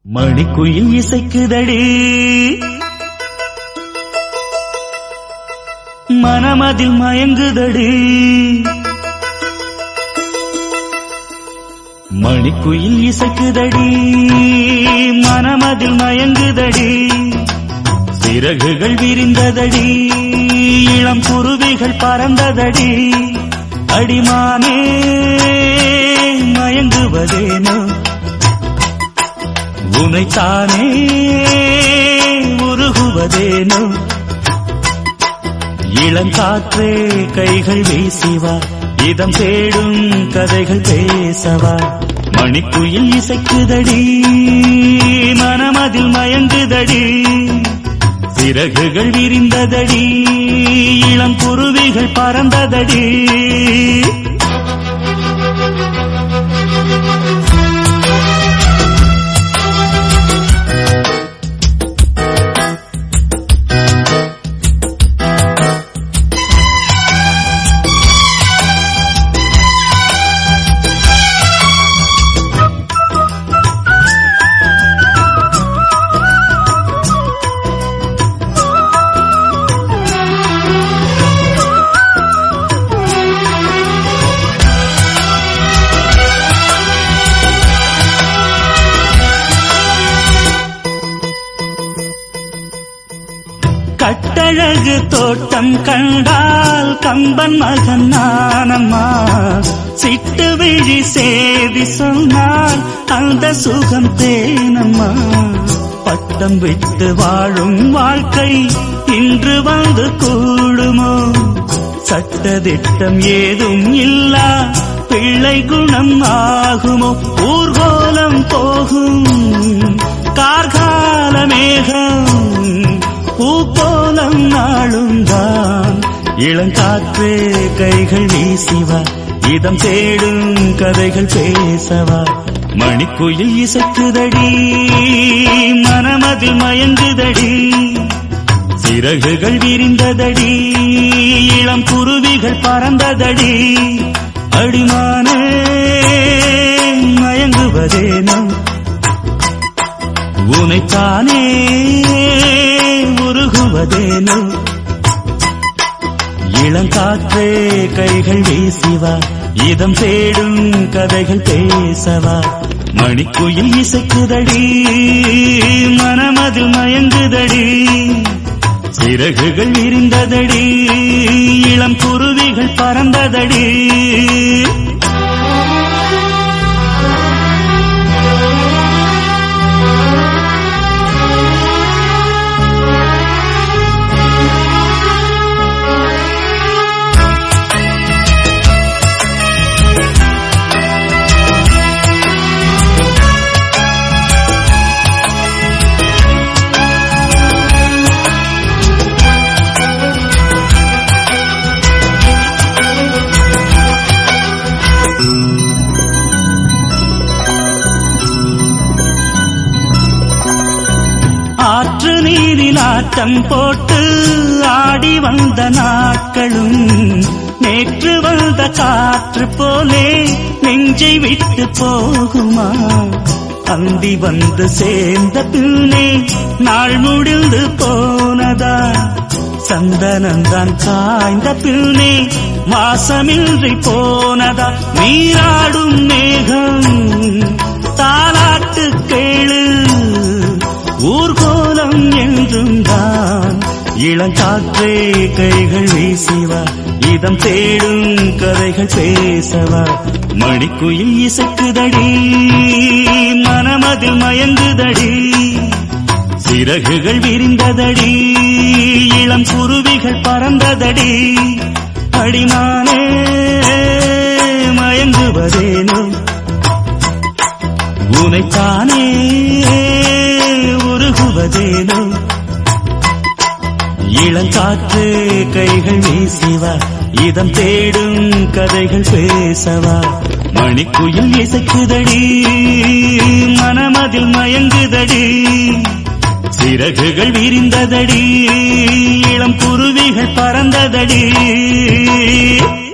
மணிக்குயில் இசைக்குதடி மனமதில் மயங்குதடி மணிக்குயில் இசைக்குதடி மனமதில் மயங்குதடி சிறகுகள் விரிந்ததடி இளம் குருவிகள் பறந்ததடி அடிமானே மயங்குவதேனோ உனைத்தானே உருகுவதேனோ இளங்காற்றே கைகள் வீசிவா இதம் தேடும் கதைகள் பேசவா மணிக்குயில் இசைக்குதடி மனமதில் மயங்குதடி சிறகுகள் விரிந்ததடி இளம் குருவிகள் பறந்ததடி கட்டழகு தோட்டம் கண்டால் கம்பன் மகன் நானம்மா சிட்டு விழி சேதி சொன்னால் அந்த சுகம் தேனம்மா பட்டம் விட்டு வாழும் வாழ்க்கை இன்று வந்து கூடுமோ சட்டதிட்டம் ஏதும் இல்லா பிள்ளை குணம் ஆகுமோ ஊர்கோலம் போகும் கார்கால மேகம் பூக்கோலம் நாளும் தான் இளங்காற்றே கைகள் வீசிவா இதம் தேடும் கதைகள் பேசவா மணிக்குயில் இசைக்குதடி மனமதில் மயங்குதடி சிறகுகள் விரிந்ததடி இளம் குருவிகள் பறந்ததடி அடிமானே மயங்குவதேனோ உனைத்தானே உருகுவதேனோ இளங்காற்றே கைகள் வீசிவா இதம் தேடும் கதைகள் பேசவா மணிக்குயில் இசைக்குதடி மனமதில் மயங்குதடி சிறகுகள் விரிந்ததடி இளம் குருவிகள் பறந்ததடி ஆற்று நீரில் ஆட்டம் போட்டு ஆடி வந்த நாட்களும் நேற்று வந்த காற்று போலே நெஞ்சை விட்டு போகுமா அந்தி வந்து சேர்ந்த பின்னே நாள் முடிந்து போனதா சந்தனந்தான் காய்ந்த பின்னே மாசமின்றி போனதா நீராடும் மேகம் தாலாட்டு கேளு ஊர்கோலம் என்றும் தான் இளங்காற்றே கைகள் வீசிவா இதம் தேடும் கதைகள் பேசவா மணிக்குயில் இசைக்குதடி மனமதில் மயங்குதடி சிறகுகள் விரிந்ததடி இளம் குருவிகள் பறந்ததடி அடிமானே மயங்குவதேனோ உனைத்தானே உருகுவதேனோ இளங்காற்று கைகள் வீசிவா இதம் தேடும் கதைகள் பேசவா மணிக்குயில் இசைக்குதடி மனமதில் மயங்குதடி சிறகுகள் விரிந்ததடி இளம் குருவிகள் பறந்ததடி